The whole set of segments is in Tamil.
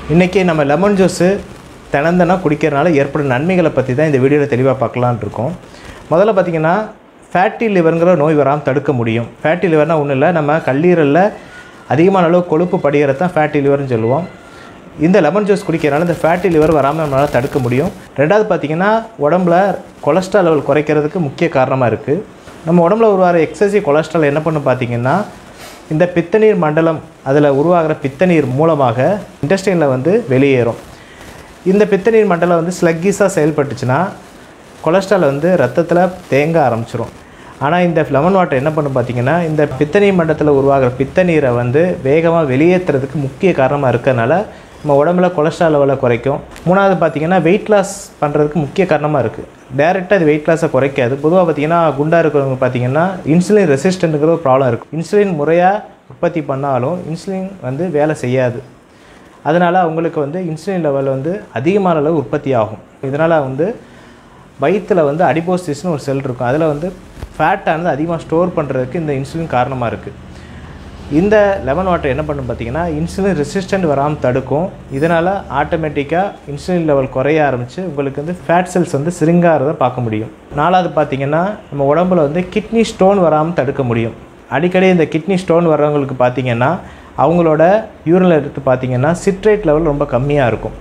இன்றைக்கி நம்ம லெமன் ஜூஸு தினந்தனா குடிக்கிறனால ஏற்படும் நன்மைகளை பற்றி தான் இந்த வீடியோவில் தெளிவாக பார்க்கலான்னு இருக்கோம் முதல்ல பார்த்திங்கன்னா ஃபேட்டி லிவருங்கிற நோய் வராமல் தடுக்க முடியும் ஃபேட்டி லிவர்னால் ஒன்றும் இல்லை நம்ம கல்லீரலில் அதிகமான அளவு கொழுப்பு படிகிறது தான் ஃபேட்டி லிவர்னு சொல்லுவோம் இந்த லெமன் ஜூஸ் குடிக்கிறனால இந்த ஃபேட்டி லிவர் வராமல் நம்மளால் தடுக்க முடியும் ரெண்டாவது பார்த்திங்கன்னா உடம்புல கொலஸ்ட்ரால் லெவல் குறைக்கிறதுக்கு முக்கிய காரணமாக இருக்குது நம்ம உடம்புல உருவாகிற எக்ஸசிவ் கொலஸ்ட்ரால் என்ன பண்ணும் பார்த்திங்கன்னா இந்த பித்தநீர் மண்டலம் அதில் உருவாகிற பித்தநீர் மூலமாக இண்டஸ்ட்ரியில் வந்து வெளியேறும் இந்த பித்தநீர் மண்டலம் வந்து ஸ்லக்கிஸாக செயல்பட்டுச்சுன்னா கொலஸ்ட்ரால் வந்து ரத்தத்தில் தேங்க ஆரம்பிச்சிரும் ஆனால் இந்த லெமன் வாட்டர் என்ன பண்ணும் பார்த்தீங்கன்னா இந்த பித்தநீர் மண்டலத்தில் உருவாகிற பித்தநீரை வந்து வேகமாக வெளியேற்றுறதுக்கு முக்கிய காரணமாக இருக்கிறதுனால நம்ம உடம்புல கொலஸ்ட்ரால் லெவலை குறைக்கும் மூணாவது பார்த்தீங்கன்னா வெயிட் லாஸ் பண்ணுறதுக்கு முக்கிய காரணமாக இருக்குது டேரெக்டாக அது வெயிட் லாஸை குறைக்காது பொதுவாக பார்த்தீங்கன்னா குண்டாக இருக்கிறவங்க பார்த்தீங்கன்னா இன்சுலின் ரெசிஸ்டண்ட்டுங்கிற ஒரு ப்ராப்ளம் இருக்குது இன்சுலின் முறையாக உற்பத்தி பண்ணாலும் இன்சுலின் வந்து வேலை செய்யாது அதனால் அவங்களுக்கு வந்து இன்சுலின் லெவல் வந்து அதிகமான அளவு உற்பத்தி ஆகும் இதனால் வந்து வயிற்றில் வந்து அடிபோசிஸ்னு ஒரு செல் இருக்கும் அதில் வந்து ஃபேட்டானது அதிகமாக ஸ்டோர் பண்ணுறதுக்கு இந்த இன்சுலின் காரணமாக இருக்குது இந்த லெமன் வாட்டர் என்ன பண்ணும் பார்த்தீங்கன்னா இன்சுலின் ரெசிஸ்டன்ட் வராமல் தடுக்கும் இதனால் ஆட்டோமேட்டிக்காக இன்சுலின் லெவல் குறைய ஆரம்பித்து உங்களுக்கு வந்து ஃபேட் செல்ஸ் வந்து சிறுங்காரதை பார்க்க முடியும் நாலாவது பார்த்தீங்கன்னா நம்ம உடம்புல வந்து கிட்னி ஸ்டோன் வராமல் தடுக்க முடியும் அடிக்கடி இந்த கிட்னி ஸ்டோன் வர்றவங்களுக்கு பார்த்தீங்கன்னா அவங்களோட யூரினில் எடுத்து பார்த்தீங்கன்னா சிட்ரேட் லெவல் ரொம்ப கம்மியாக இருக்கும்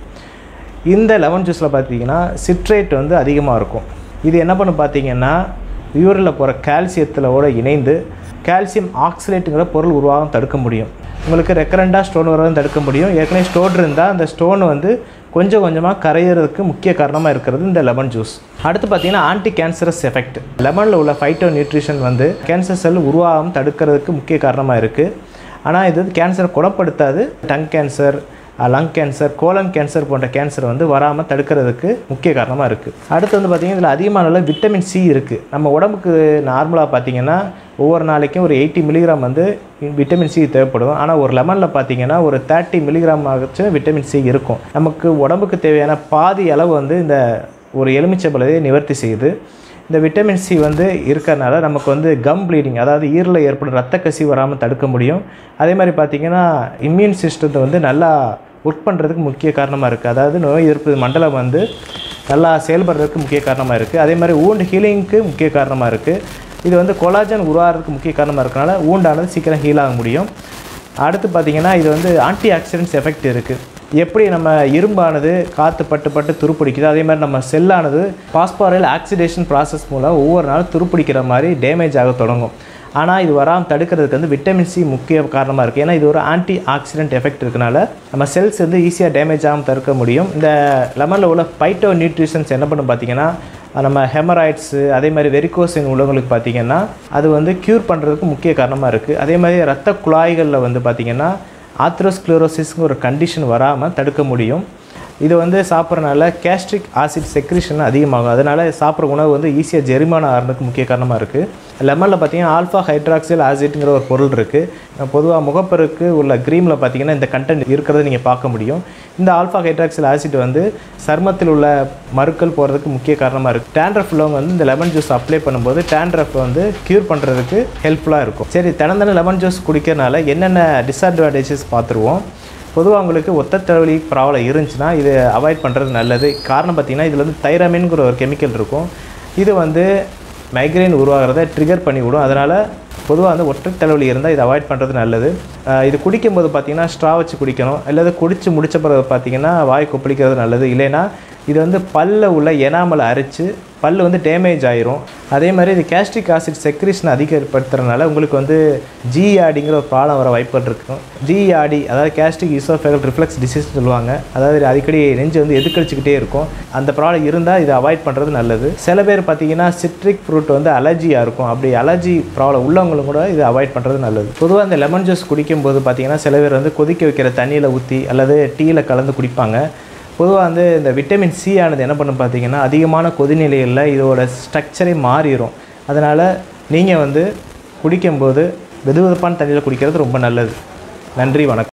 இந்த லெமன் ஜூஸில் பார்த்தீங்கன்னா சிட்ரேட் வந்து அதிகமாக இருக்கும் இது என்ன பண்ணும் பார்த்தீங்கன்னா யூரினில் போகிற கால்சியத்திலோட இணைந்து கால்சியம் ஆக்சிலேட்டுங்கிற பொருள் உருவாகம் தடுக்க முடியும் உங்களுக்கு ரெக்கரண்டாக ஸ்டோன் வரதும் தடுக்க முடியும் ஏற்கனவே ஸ்டோன் இருந்தால் அந்த ஸ்டோன் வந்து கொஞ்சம் கொஞ்சமாக கரையிறதுக்கு முக்கிய காரணமாக இருக்கிறது இந்த லெமன் ஜூஸ் அடுத்து பார்த்தீங்கன்னா ஆன்டி கேன்சரஸ் எஃபெக்ட் லெமனில் உள்ள ஃபைட்டோ நியூட்ரிஷன் வந்து கேன்சர் செல் உருவாகம் தடுக்கிறதுக்கு முக்கிய காரணமாக இருக்குது ஆனால் இது கேன்சரை குணப்படுத்தாது tongue cancer lung cancer colon cancer போன்ற கேன்சர் வந்து வராமல் தடுக்கிறதுக்கு முக்கிய காரணமாக இருக்குது அடுத்து வந்து பார்த்திங்கன்னா இதில் அதிகமான அளவு விட்டமின் சி இருக்குது நம்ம உடம்புக்கு நார்மலாக பார்த்திங்கன்னா ஒவ்வொரு நாளைக்கும் ஒரு எயிட்டி மில்லிகிராம் வந்து விட்டமின் சி தேவைப்படும் ஆனால் ஒரு லெமனில் பார்த்தீங்கன்னா ஒரு தேர்ட்டி மில்லிகிராம் ஆச்சு விட்டமின் சி இருக்கும் நமக்கு உடம்புக்கு தேவையான பாதி அளவு வந்து இந்த ஒரு எலுமிச்சம்பழத்தை நிவர்த்தி செய்யுது இந்த விட்டமின் சி வந்து இருக்கிறனால நமக்கு வந்து கம் ப்ளீடிங் அதாவது ஈரில் ஏற்படும் ரத்த கசி வராமல் தடுக்க முடியும் அதே மாதிரி பார்த்திங்கன்னா இம்யூன் சிஸ்டத்தை வந்து நல்லா ஒர்க் பண்ணுறதுக்கு முக்கிய காரணமாக இருக்குது அதாவது நோய் எதிர்ப்பு மண்டலம் வந்து நல்லா செயல்படுறதுக்கு முக்கிய காரணமாக இருக்குது அதே மாதிரி ஊண்டு ஹீலிங்க்கு முக்கிய காரணமாக இருக்குது இது வந்து கொலாஜன் உருவாகிறதுக்கு முக்கிய காரணமாக இருக்கனால ஊண்டானது சீக்கிரம் ஹீல் ஆக முடியும் அடுத்து பார்த்திங்கன்னா இது வந்து ஆன்டி ஆக்சிடென்ட்ஸ் எஃபெக்ட் இருக்குது எப்படி நம்ம இரும்பானது காற்று பட்டு பட்டு துருப்பிடிக்குது அதே மாதிரி நம்ம செல்லானது பாஸ்பாரல் ஆக்சிடேஷன் ப்ராசஸ் மூலம் ஒவ்வொரு நாளும் துருப்பிடிக்கிற மாதிரி டேமேஜ் ஆக தொடங்கும் ஆனால் இது வராமல் தடுக்கிறதுக்கு வந்து விட்டமின் சி முக்கிய காரணமாக இருக்குது ஏன்னா இது ஒரு ஆன்டி ஆக்சிடென்ட் எஃபெக்ட் இருக்கனால நம்ம செல்ஸ் வந்து ஈஸியாக டேமேஜ் ஆகாமல் தடுக்க முடியும் இந்த லெமனில் உள்ள பைட்டோ நியூட்ரிஷன்ஸ் என்ன பண்ணும் பார்த்தீங்கன்னா நம்ம ஹெமராய்ட்ஸு அதே மாதிரி வெரிகோசின் உள்ளவங்களுக்கு பார்த்திங்கன்னா அது வந்து க்யூர் பண்ணுறதுக்கு முக்கிய காரணமாக இருக்குது அதே மாதிரி ரத்த குழாய்களில் வந்து பார்த்திங்கன்னா ஆத்ரோஸ்க்ளோரோசிஸ்க்கு ஒரு கண்டிஷன் வராமல் தடுக்க முடியும் இது வந்து சாப்பிட்றனால கேஸ்ட்ரிக் ஆசிட் செக்ரிஷன் அதிகமாகும் அதனால் சாப்பிட்ற உணவு வந்து ஈஸியாக ஜெரிமானம் ஆகிறதுக்கு முக்கிய காரணமாக இருக்குது லெமனில் பார்த்தீங்கன்னா ஆல்ஃபா ஹைட்ராக்சில் ஆசிட்ங்கிற ஒரு பொருள் இருக்குது பொதுவாக முகப்பருக்கு உள்ள க்ரீமில் பார்த்தீங்கன்னா இந்த கண்டென்ட் இருக்கிறத நீங்கள் பார்க்க முடியும் இந்த ஆல்ஃபா ஹைட்ராக்சில் ஆசிட் வந்து சருமத்தில் உள்ள மருக்கள் போகிறதுக்கு முக்கிய காரணமாக இருக்குது டேண்ட்ரஃப் உள்ளவங்க வந்து இந்த லெமன் ஜூஸ் அப்ளை பண்ணும்போது டேண்ட்ரஃப் வந்து க்யூர் பண்ணுறதுக்கு ஹெல்ப்ஃபுல்லாக இருக்கும் சரி தினந்தன லெமன் ஜூஸ் குடிக்கிறனால என்னென்ன டிஸ்அட்வான்டேஜஸ் பார்த்துருவோம் பொதுவாக உங்களுக்கு ஒத்த தலைவலி ப்ராப்ளம் இருந்துச்சுன்னா இது அவாய்ட் பண்ணுறது நல்லது காரணம் பார்த்திங்கன்னா இதில் வந்து தைரமின்ங்கிற ஒரு கெமிக்கல் இருக்கும் இது வந்து மைக்ரைன் உருவாகிறத ட்ரிகர் பண்ணி விடும் அதனால் பொதுவாக வந்து ஒற்றை தலைவலி இருந்தால் இதை அவாய்ட் பண்ணுறது நல்லது இது குடிக்கும்போது பார்த்திங்கன்னா ஸ்ட்ரா வச்சு குடிக்கணும் அல்லது குடித்து முடிச்ச பிறகு பார்த்திங்கன்னா வாய் கொப்பளிக்கிறது நல்லது இல்லைன்னா இது வந்து பல்ல உள்ள எனாமலை அரித்து பல் வந்து டேமேஜ் ஆயிரும் அதே மாதிரி இது கேஸ்ட்ரிக் ஆசிட் செக்ரிஷன் அதிகப்படுத்துறதுனால உங்களுக்கு வந்து ஜிஆடிங்கிற ஒரு ப்ராப்ளம் வர வாய்ப்புகள் இருக்கும் ஜிஆடி அதாவது கேஸ்ட்ரிக் இசோஃபேகல் ரிஃப்ளெக்ஸ் டிசீஸ் சொல்லுவாங்க அதாவது அடிக்கடி நெஞ்சு வந்து எதுக்கடிச்சிக்கிட்டே இருக்கும் அந்த ப்ராப்ளம் இருந்தால் இதை அவாய்ட் பண்ணுறது நல்லது சில பேர் பார்த்தீங்கன்னா சிட்ரிக் ஃப்ரூட் வந்து அலர்ஜியாக இருக்கும் அப்படி அலர்ஜி ப்ராப்ளம் உள்ளவங்களும் கூட இதை அவாய்ட் பண்ணுறது நல்லது பொதுவாக இந்த லெமன் ஜூஸ் குடிக்கும்போது பார்த்தீங்கன்னா சில பேர் வந்து கொதிக்க வைக்கிற தண்ணியில் ஊற்றி அல்லது டீயில் கலந்து குடிப்பாங்க பொதுவாக வந்து இந்த விட்டமின் சி ஆனது என்ன பண்ணும் பார்த்தீங்கன்னா அதிகமான கொதிநிலையில் இதோட ஸ்ட்ரக்சரே மாறிடும் அதனால் நீங்கள் வந்து குடிக்கும்போது வெது வெதுப்பான தண்ணியில் குடிக்கிறது ரொம்ப நல்லது நன்றி வணக்கம்